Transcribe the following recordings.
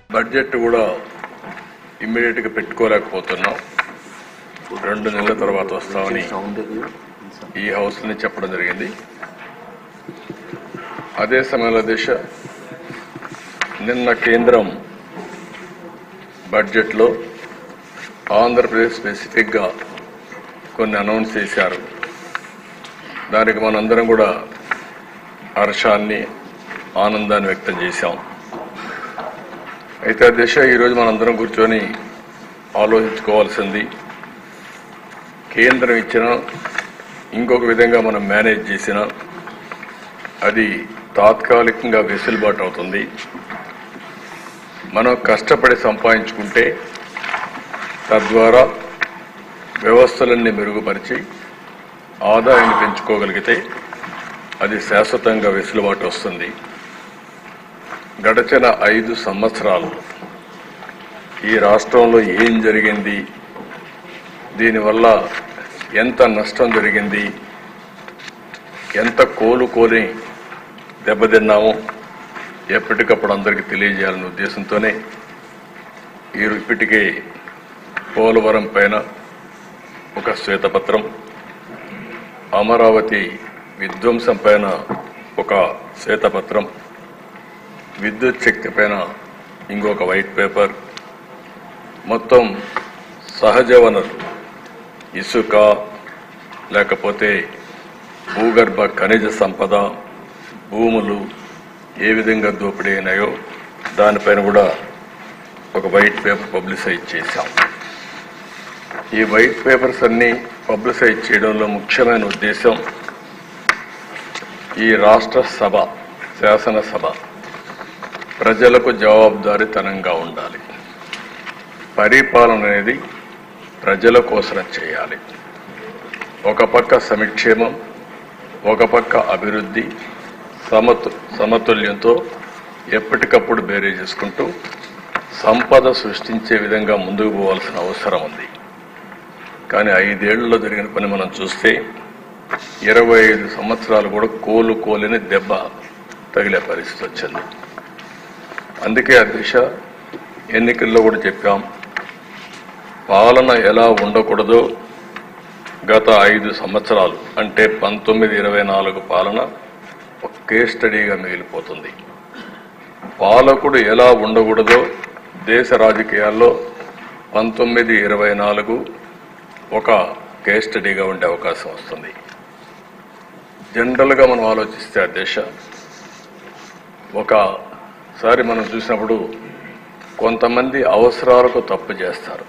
budget కూడా immediate గా పెట్టుకోలేకపోతున్నాం రెండు నెలల తర్వాత వస్తామని ఈ హౌస్ ని చెప్పడం జరిగింది అదే సమయంలో దేశ నిన్న కేంద్రం బడ్జెట్ లో ఆంధ్రప్రదేశ్ స్పెసిఫిక్ గా కొన్ని అనౌన్స్ చేశారు దానికి మనందరం కూడా హర్షాన్ని ఆనందాన్ని వ్యక్తం చేశాం అయితే ఆ దిశ ఈరోజు మనందరం కూర్చొని ఆలోచించుకోవాల్సింది కేంద్రం ఇచ్చిన ఇంకొక విధంగా మనం మేనేజ్ చేసిన అది తాత్కాలికంగా వెసులుబాటు అవుతుంది మనం కష్టపడి సంపాదించుకుంటే తద్వారా వ్యవస్థలన్నీ మెరుగుపరిచి ఆదాయాన్ని పెంచుకోగలిగితే అది శాశ్వతంగా వెసులుబాటు వస్తుంది గడచిన ఐదు సంవత్సరాలు ఈ రాష్ట్రంలో ఏం జరిగింది దీనివల్ల ఎంత నష్టం జరిగింది ఎంత కోలుకోని దెబ్బతిన్నామో ఎప్పటికప్పుడు అందరికీ తెలియజేయాలనే ఉద్దేశంతోనే ఈ ఇప్పటికే పోలవరం పైన ఒక శ్వేతపత్రం అమరావతి విధ్వంసం పైన ఒక శ్వేతపత్రం విద్యుత్ శక్తి పైన ఇంకొక వైట్ పేపర్ మొత్తం సహజ వనరు ఇసుక లేకపోతే భూగర్భ ఖనిజ సంపద భూములు ఏ విధంగా దోపిడీ అయినాయో దానిపైన కూడా ఒక వైట్ పేపర్ పబ్లిసైజ్ చేశాం ఈ వైట్ పేపర్స్ అన్ని పబ్లిసైజ్ చేయడంలో ముఖ్యమైన ఉద్దేశం ఈ రాష్ట్ర సభ శాసనసభ ప్రజలకు జవాబుదారీతనంగా ఉండాలి పరిపాలన అనేది ప్రజల కోసం చేయాలి ఒక పక్క సంక్షేమం ఒక పక్క అభివృద్ధి సమతు సమతుల్యంతో ఎప్పటికప్పుడు బేరీ చేసుకుంటూ సంపద సృష్టించే విధంగా ముందుకు పోవాల్సిన అవసరం ఉంది కానీ ఐదేళ్లలో జరిగిన పని మనం చూస్తే ఇరవై ఐదు సంవత్సరాలు కూడా కోలుకోలేని దెబ్బ తగిలే పరిస్థితి వచ్చింది అందుకే ఆ దిశ ఎన్నికల్లో కూడా చెప్పాం పాలన ఎలా ఉండకూడదో గత ఐదు సంవత్సరాలు అంటే పంతొమ్మిది ఇరవై నాలుగు పాలన ఒక కేస్ స్టడీగా మిగిలిపోతుంది పాలకుడు ఎలా ఉండకూడదో దేశ రాజకీయాల్లో పంతొమ్మిది ఇరవై నాలుగు ఒక కేస్ స్టడీగా ఉండే అవకాశం వస్తుంది జనరల్గా మనం ఆలోచిస్తే ఆ దేశ ఒకసారి మనం చూసినప్పుడు కొంతమంది అవసరాలకు తప్పు చేస్తారు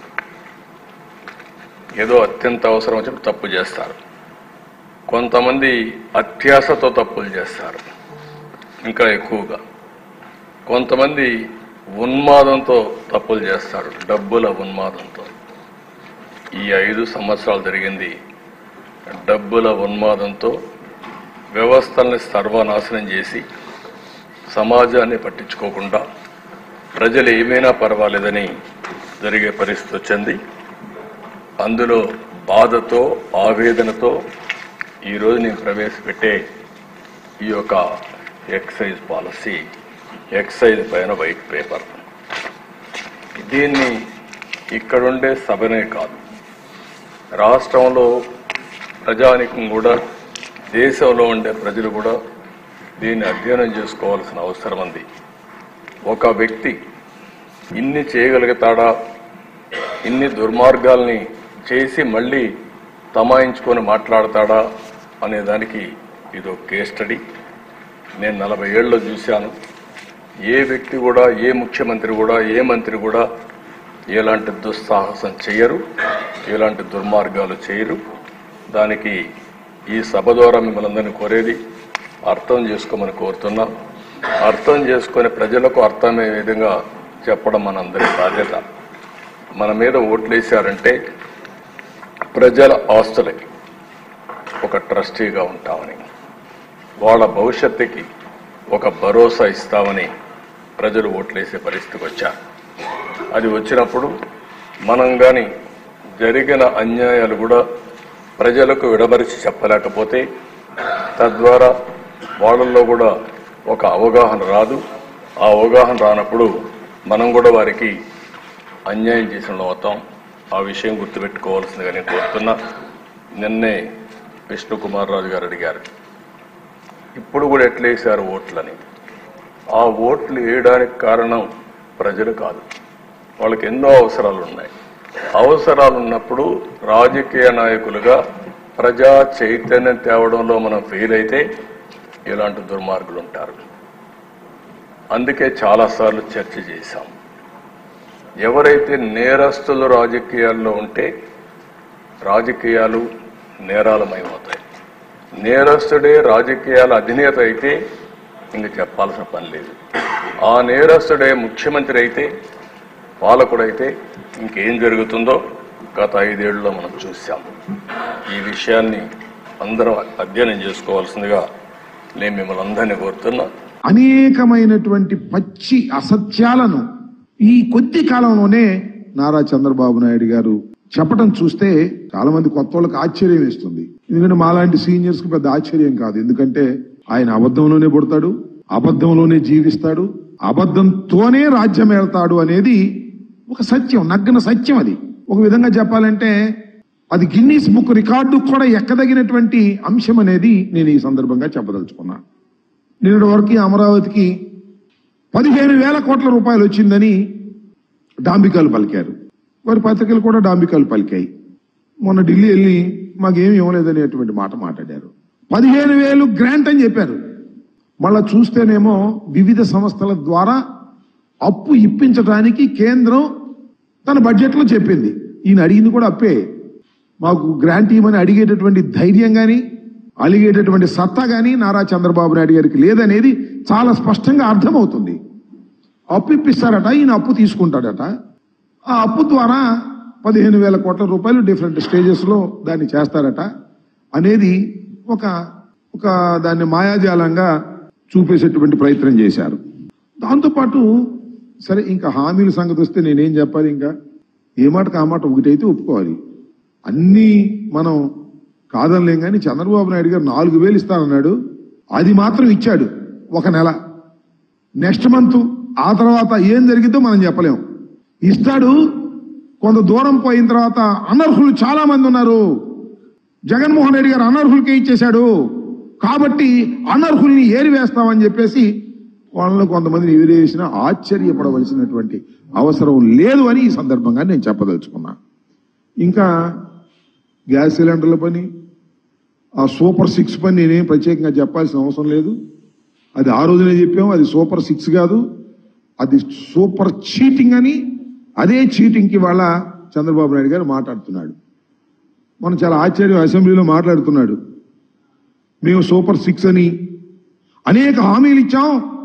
ఏదో అత్యంత అవసరం వచ్చినప్పుడు తప్పు చేస్తారు కొంతమంది అత్యాశతో తప్పులు చేస్తారు ఇంకా ఎక్కువగా కొంతమంది ఉన్మాదంతో తప్పులు చేస్తారు డబ్బుల ఉన్మాదంతో ఈ ఐదు సంవత్సరాలు జరిగింది డబ్బుల ఉన్మాదంతో వ్యవస్థల్ని సర్వనాశనం చేసి సమాజాన్ని పట్టించుకోకుండా ప్రజలు ఏమైనా పర్వాలేదని జరిగే పరిస్థితి వచ్చింది అందులో బాధతో ఆవేదనతో ఈరోజు నేను ప్రవేశపెట్టే ఈ యొక్క ఎక్సైజ్ పాలసీ ఎక్సైజ్ పైన వైట్ పేపర్ దీన్ని ఇక్కడుండే సభనే కాదు రాష్ట్రంలో ప్రజానికం కూడా దేశంలో ఉండే ప్రజలు కూడా దీన్ని అధ్యయనం చేసుకోవాల్సిన అవసరం ఉంది ఒక వ్యక్తి ఇన్ని చేయగలుగుతాడా ఇన్ని దుర్మార్గాల్ని చేసి మళ్ళీ తమాయించుకొని మాట్లాడతాడా అనే దానికి ఇదో కేస్ స్టడీ నేను నలభై ఏళ్ళలో చూశాను ఏ వ్యక్తి కూడా ఏ ముఖ్యమంత్రి కూడా ఏ మంత్రి కూడా ఎలాంటి దుస్సాహసం చేయరు ఎలాంటి దుర్మార్గాలు చేయరు దానికి ఈ సభ ద్వారా మిమ్మల్ని అందరినీ కోరేది అర్థం చేసుకోమని కోరుతున్నా అర్థం చేసుకునే ప్రజలకు అర్థమయ్యే విధంగా చెప్పడం మనందరి బాధ్యత మన మీద ఓట్లేశారంటే ప్రజల ఆస్తులకి ఒక ట్రస్టీగా ఉంటామని వాళ్ళ భవిష్యత్తుకి ఒక భరోసా ఇస్తామని ప్రజలు ఓట్లేసే పరిస్థితికి వచ్చారు అది వచ్చినప్పుడు మనం కానీ జరిగిన అన్యాయాలు కూడా ప్రజలకు విడమరిచి చెప్పలేకపోతే తద్వారా వాళ్ళల్లో కూడా ఒక అవగాహన రాదు ఆ అవగాహన రానప్పుడు మనం కూడా వారికి అన్యాయం చేసిన అవుతాం ఆ విషయం గుర్తుపెట్టుకోవాల్సిందిగా నేను కోరుతున్నా నిన్నే విష్ణు కుమార్ రాజు గారు అడిగారు ఇప్పుడు కూడా ఎట్లేసారు ఓట్లని ఆ ఓట్లు వేయడానికి కారణం ప్రజలు కాదు వాళ్ళకి ఎన్నో అవసరాలు ఉన్నాయి అవసరాలు ఉన్నప్పుడు రాజకీయ నాయకులుగా ప్రజా చైతన్యం తేవడంలో మనం ఫెయిల్ అయితే ఇలాంటి దుర్మార్గులు ఉంటారు అందుకే చాలాసార్లు చర్చ చేశాం ఎవరైతే నేరస్తులు రాజకీయాల్లో ఉంటే రాజకీయాలు నేరాలమయమవుతాయి నేరస్తుడే రాజకీయాల అధినేత అయితే ఇంక చెప్పాల్సిన పని లేదు ఆ నేరస్తుడే ముఖ్యమంత్రి అయితే పాలకుడైతే ఇంకేం జరుగుతుందో గత ఐదేళ్లలో మనం చూసాం ఈ విషయాన్ని అందరం అధ్యయనం చేసుకోవాల్సిందిగా నేను మిమ్మల్ని అందరినీ కోరుతున్నా అనేకమైనటువంటి పచ్చి అసత్యాలను ఈ కొద్ది కాలంలోనే నారా చంద్రబాబు నాయుడు గారు చెప్పడం చూస్తే చాలా మంది కొత్త వాళ్ళకి ఆశ్చర్యం వేస్తుంది ఎందుకంటే మాలాంటి సీనియర్స్ కి పెద్ద ఆశ్చర్యం కాదు ఎందుకంటే ఆయన అబద్ధంలోనే పుడతాడు అబద్ధంలోనే జీవిస్తాడు అబద్ధంతోనే రాజ్యం వెళ్తాడు అనేది ఒక సత్యం నగ్న సత్యం అది ఒక విధంగా చెప్పాలంటే అది గిన్నీస్ బుక్ రికార్డు కూడా ఎక్కదగినటువంటి అంశం అనేది నేను ఈ సందర్భంగా చెప్పదలుచుకున్నా నిన్నటి వరకు ఈ అమరావతికి పదిహేను వేల కోట్ల రూపాయలు వచ్చిందని డాంబికాలు పలికారు వారి పత్రికలు కూడా డాంబికాలు పలికాయి మొన్న ఢిల్లీ వెళ్ళి మాకేమి ఇవ్వలేదనేటువంటి మాట మాట్లాడారు పదిహేను వేలు గ్రాంట్ అని చెప్పారు మళ్ళా చూస్తేనేమో వివిధ సంస్థల ద్వారా అప్పు ఇప్పించడానికి కేంద్రం తన బడ్జెట్లో చెప్పింది ఈయన అడిగింది కూడా అప్పే మాకు గ్రాంట్ ఇవ్వమని అడిగేటటువంటి ధైర్యం కానీ అలిగేటటువంటి సత్తా కానీ నారా చంద్రబాబు నాయుడు గారికి లేదనేది చాలా స్పష్టంగా అర్థమవుతుంది అప్పు ఇప్పిస్తారట ఈయన అప్పు తీసుకుంటాడట ఆ అప్పు ద్వారా పదిహేను వేల కోట్ల రూపాయలు డిఫరెంట్ స్టేజెస్లో దాన్ని చేస్తారట అనేది ఒక ఒక దాన్ని మాయాజాలంగా చూపేసేటువంటి ప్రయత్నం చేశారు దాంతోపాటు సరే ఇంకా హామీల సంగతి వస్తే నేనేం చెప్పాలి ఇంకా ఏ మాటకు ఆ మాట ఒకటైతే ఒప్పుకోవాలి అన్నీ మనం కాదనలేం కానీ చంద్రబాబు నాయుడు గారు నాలుగు వేలు ఇస్తానన్నాడు అది మాత్రం ఇచ్చాడు ఒక నెల నెక్స్ట్ మంత్ ఆ తర్వాత ఏం జరిగిద్దో మనం చెప్పలేం ఇస్తాడు కొంత దూరం పోయిన తర్వాత అనర్హులు చాలా మంది ఉన్నారు జగన్మోహన్ రెడ్డి గారు అనర్హులకే ఇచ్చేశాడు కాబట్టి అనర్హుల్ని ఏరివేస్తామని చెప్పేసి వాళ్ళని కొంతమందిని ఎవిరేసిన ఆశ్చర్యపడవలసినటువంటి అవసరం లేదు అని ఈ సందర్భంగా నేను చెప్పదలుచుకున్నా ఇంకా గ్యాస్ సిలిండర్ల పని ఆ సూపర్ సిక్స్ పని నేనేం ప్రత్యేకంగా చెప్పాల్సిన అవసరం లేదు అది ఆ రోజునే చెప్పాము అది సూపర్ సిక్స్ కాదు అది సూపర్ చీటింగ్ అని అదే చీటింగ్కి వాళ్ళ చంద్రబాబు నాయుడు గారు మాట్లాడుతున్నాడు మనం చాలా ఆశ్చర్యం అసెంబ్లీలో మాట్లాడుతున్నాడు మేము సూపర్ సిక్స్ అని అనేక హామీలు ఇచ్చాం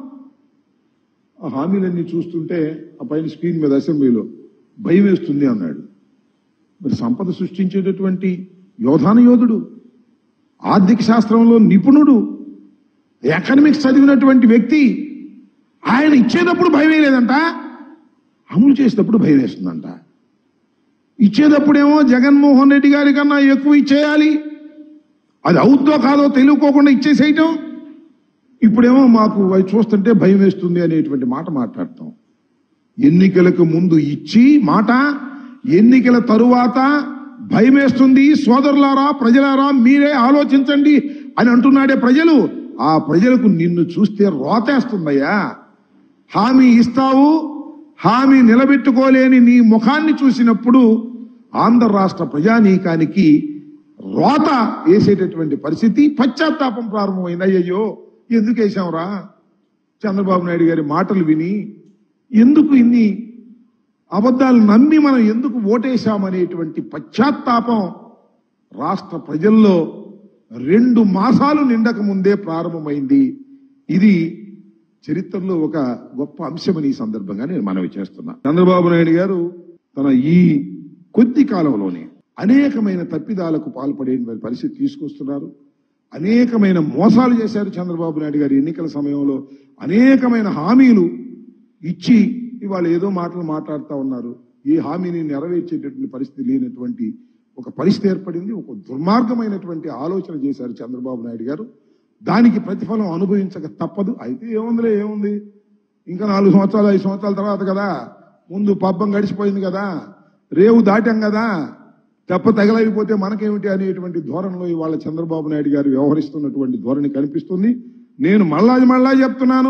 ఆ హామీలన్నీ చూస్తుంటే ఆ పైన స్క్రీన్ మీద అసెంబ్లీలో భయం వేస్తుంది అన్నాడు మరి సంపద సృష్టించేటటువంటి యోధాన యోధుడు ఆర్థిక శాస్త్రంలో నిపుణుడు ఎకనమిక్స్ చదివినటువంటి వ్యక్తి ఆయన ఇచ్చేటప్పుడు భయం లేదంట అమలు చేసేటప్పుడు భయం వేస్తుందంట ఇచ్చేటప్పుడేమో జగన్మోహన్ రెడ్డి గారి కన్నా ఎక్కువ ఇచ్చేయాలి అది అవుద్దో కాదో తెలియకోకుండా ఇచ్చేసేయటం ఇప్పుడేమో మాకు అవి చూస్తుంటే భయం వేస్తుంది అనేటువంటి మాట మాట్లాడతాం ఎన్నికలకు ముందు ఇచ్చి మాట ఎన్నికల తరువాత భయమేస్తుంది సోదరులారా ప్రజలారా మీరే ఆలోచించండి అని అంటున్నాడే ప్రజలు ఆ ప్రజలకు నిన్ను చూస్తే రోతేస్తుందయ్యా హామీ ఇస్తావు హామీ నిలబెట్టుకోలేని నీ ముఖాన్ని చూసినప్పుడు ఆంధ్ర రాష్ట్ర ప్రజానీకానికి రోత వేసేటటువంటి పరిస్థితి పశ్చాత్తాపం ప్రారంభమైంది అయ్యయ్యో ఎందుకు వేసాంరా చంద్రబాబు నాయుడు గారి మాటలు విని ఎందుకు ఇన్ని అబద్ధాలు నమ్మి మనం ఎందుకు ఓటేశామనేటువంటి పశ్చాత్తాపం రాష్ట్ర ప్రజల్లో రెండు మాసాలు నిండక ముందే ప్రారంభమైంది ఇది చరిత్రలో ఒక గొప్ప అంశమని ఈ సందర్భంగా నేను మనవి చేస్తున్నా చంద్రబాబు నాయుడు గారు తన ఈ కొద్ది కాలంలోనే అనేకమైన తప్పిదాలకు పాల్పడే పరిస్థితి తీసుకొస్తున్నారు అనేకమైన మోసాలు చేశారు చంద్రబాబు నాయుడు గారు ఎన్నికల సమయంలో అనేకమైన హామీలు ఇచ్చి ఇవాళ ఏదో మాటలు మాట్లాడుతూ ఉన్నారు ఏ హామీని నెరవేర్చేటటువంటి పరిస్థితి లేనటువంటి ఒక పరిస్థితి ఏర్పడింది ఒక దుర్మార్గమైనటువంటి ఆలోచన చేశారు చంద్రబాబు నాయుడు గారు దానికి ప్రతిఫలం అనుభవించక తప్పదు అయితే ఏముందిలే ఏముంది ఇంకా నాలుగు సంవత్సరాలు ఐదు సంవత్సరాల తర్వాత కదా ముందు పబ్బం గడిచిపోయింది కదా రేవు దాటాం కదా తెప్ప తగలైపోతే మనకేమిటి అనేటువంటి ధోరణిలో ఇవాళ చంద్రబాబు నాయుడు గారు వ్యవహరిస్తున్నటువంటి ధోరణి కనిపిస్తుంది నేను మళ్ళా మళ్ళా చెప్తున్నాను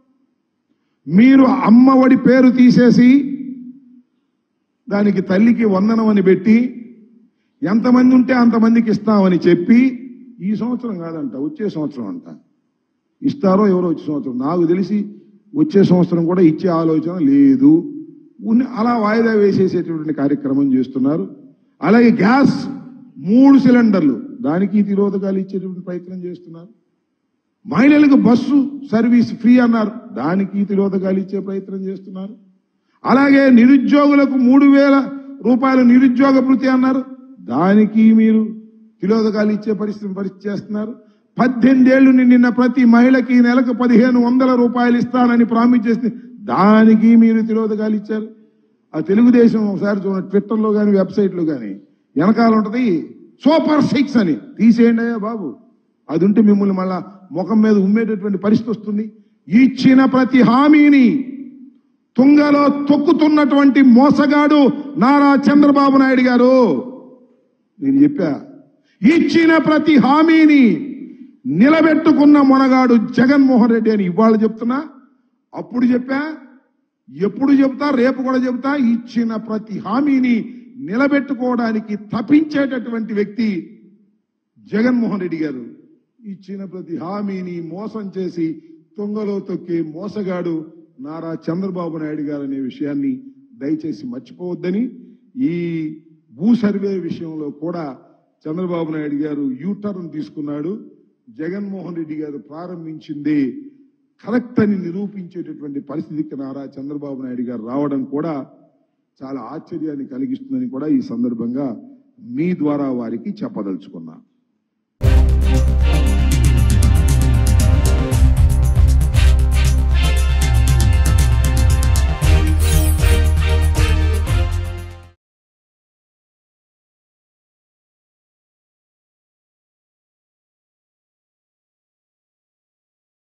మీరు అమ్మఒడి పేరు తీసేసి దానికి తల్లికి వందనం అని పెట్టి ఎంతమంది ఉంటే అంతమందికి ఇస్తామని చెప్పి ఈ సంవత్సరం కాదంట వచ్చే సంవత్సరం అంట ఇస్తారో ఎవరో వచ్చే సంవత్సరం నాకు తెలిసి వచ్చే సంవత్సరం కూడా ఇచ్చే ఆలోచన లేదు ఉన్న- అలా వాయిదా వేసేసేటువంటి కార్యక్రమం చేస్తున్నారు అలాగే గ్యాస్ మూడు సిలిండర్లు దానికి తిరోధకాలు ఇచ్చేటువంటి ప్రయత్నం చేస్తున్నారు మహిళలకు బస్సు సర్వీస్ ఫ్రీ అన్నారు దానికి తిరోధకాలు ఇచ్చే ప్రయత్నం చేస్తున్నారు అలాగే నిరుద్యోగులకు మూడు వేల రూపాయలు నిరుద్యోగ భృతి అన్నారు దానికి మీరు తిలోదకాలు ఇచ్చే పరిస్థితి పరిస్థితి చేస్తున్నారు పద్దెనిమిదేళ్లు నిండిన ప్రతి మహిళకి నెలకు పదిహేను వందల రూపాయలు ఇస్తానని ప్రామిస్ చేసి దానికి మీరు తిలోదకాలు ఇచ్చారు ఆ తెలుగుదేశం ఒకసారి చూడండి ట్విట్టర్లో కానీ వెబ్సైట్లో కానీ వెనకాల ఉంటది సూపర్ సిక్స్ అని తీసేయండి అయ్యా బాబు అది ఉంటే మిమ్మల్ని మళ్ళా ముఖం మీద ఉమ్మేటటువంటి పరిస్థితి వస్తుంది ఇచ్చిన ప్రతి హామీని తుంగలో తొక్కుతున్నటువంటి మోసగాడు నారా చంద్రబాబు నాయుడు గారు నేను చెప్పా ఇచ్చిన ప్రతి హామీని నిలబెట్టుకున్న మొనగాడు జగన్మోహన్ రెడ్డి అని ఇవాళ చెప్తున్నా అప్పుడు చెప్పా ఎప్పుడు చెప్తా రేపు కూడా చెప్తా ఇచ్చిన ప్రతి హామీని నిలబెట్టుకోవడానికి తప్పించేటటువంటి వ్యక్తి జగన్మోహన్ రెడ్డి గారు ఇచ్చిన ప్రతి హామీని మోసం చేసి తుంగలో తొక్కే మోసగాడు నారా చంద్రబాబు నాయుడు గారు అనే విషయాన్ని దయచేసి మర్చిపోవద్దని ఈ భూ సర్వే విషయంలో కూడా చంద్రబాబు నాయుడు గారు యూటర్న్ తీసుకున్నాడు జగన్మోహన్ రెడ్డి గారు ప్రారంభించింది కరెక్ట్ అని నిరూపించేటటువంటి పరిస్థితికి నారా చంద్రబాబు నాయుడు గారు రావడం కూడా చాలా ఆశ్చర్యాన్ని కలిగిస్తుందని కూడా ఈ సందర్భంగా మీ ద్వారా వారికి చెప్పదలుచుకున్నా